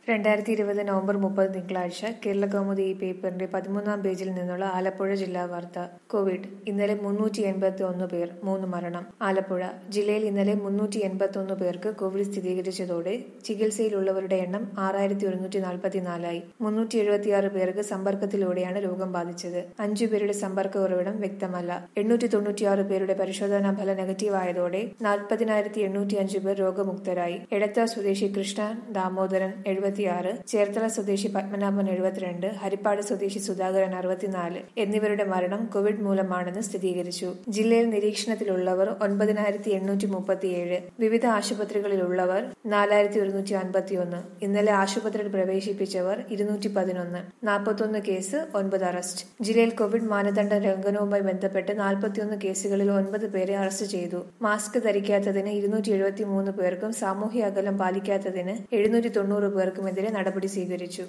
രണ്ടായിരത്തി ഇരുപത് നവംബർ മുപ്പത് തിങ്കളാഴ്ച കേരളകൗമുദി ഈ പേപ്പറിന്റെ പതിമൂന്നാം പേജിൽ നിന്നുള്ള ആലപ്പുഴ ജില്ലാ വാർത്ത കോവിഡ് ഇന്നലെ മുന്നൂറ്റി എൺപത്തി ഒന്ന് പേർ മൂന്ന് മരണം ആലപ്പുഴ ജില്ലയിൽ ഇന്നലെ മുന്നൂറ്റി എൺപത്തി ഒന്ന് പേർക്ക് കോവിഡ് സ്ഥിരീകരിച്ചതോടെ ചികിത്സയിലുള്ളവരുടെ എണ്ണം ആറായിരത്തി ഒരുന്നൂറ്റി നാൽപ്പത്തിനാലായി മുന്നൂറ്റി എഴുപത്തിയാറ് പേർക്ക് സമ്പർക്കത്തിലൂടെയാണ് രോഗം ബാധിച്ചത് അഞ്ചു പേരുടെ സമ്പർക്ക ഉറവിടം വ്യക്തമല്ല എണ്ണൂറ്റി തൊണ്ണൂറ്റിയാറ് പേരുടെ പരിശോധനാ ഫലം നെഗറ്റീവ് ആയതോടെ നാൽപ്പതിനായിരത്തി എണ്ണൂറ്റി അഞ്ച് പേർ രോഗമുക്തരായി എടത്ത സ്വദേശി കൃഷ്ണൻ ദാമോദരൻ എഴുപത്തിയാറ് ചേർത്തല സ്വദേശി പത്മനാഭൻ എഴുപത്തിരണ്ട് ഹരിപ്പാട് സ്വദേശി സുധാകരൻ അറുപത്തിനാല് എന്നിവരുടെ മരണം കോവിഡ് മൂലമാണെന്ന് സ്ഥിരീകരിച്ചു ജില്ലയിൽ നിരീക്ഷണത്തിലുള്ളവർ ഒൻപതിനായിരത്തി എണ്ണൂറ്റി മുപ്പത്തിയേഴ് വിവിധ ആശുപത്രികളിലുള്ളവർ നാലായിരത്തി ഒരുന്നൂറ്റി അൻപത്തിയൊന്ന് ഇന്നലെ ആശുപത്രിയിൽ പ്രവേശിപ്പിച്ചവർ ഇരുന്നൂറ്റി പതിനൊന്ന് നാൽപ്പത്തൊന്ന് കേസ് ഒൻപത് അറസ്റ്റ് ജില്ലയിൽ കോവിഡ് മാനദണ്ഡ ലംഘനവുമായി ബന്ധപ്പെട്ട് നാൽപ്പത്തിയൊന്ന് കേസുകളിൽ ഒൻപത് പേരെ അറസ്റ്റ് ചെയ്തു മാസ്ക് ധരിക്കാത്തതിന് ഇരുന്നൂറ്റി എഴുപത്തി മൂന്ന് പേർക്കും സാമൂഹ്യ അകലം പാലിക്കാത്തതിന് എഴുന്നൂറ്റി തൊണ്ണൂറ് പേർക്കുമെതിരെ നടപടി സ്വീകരിച്ചു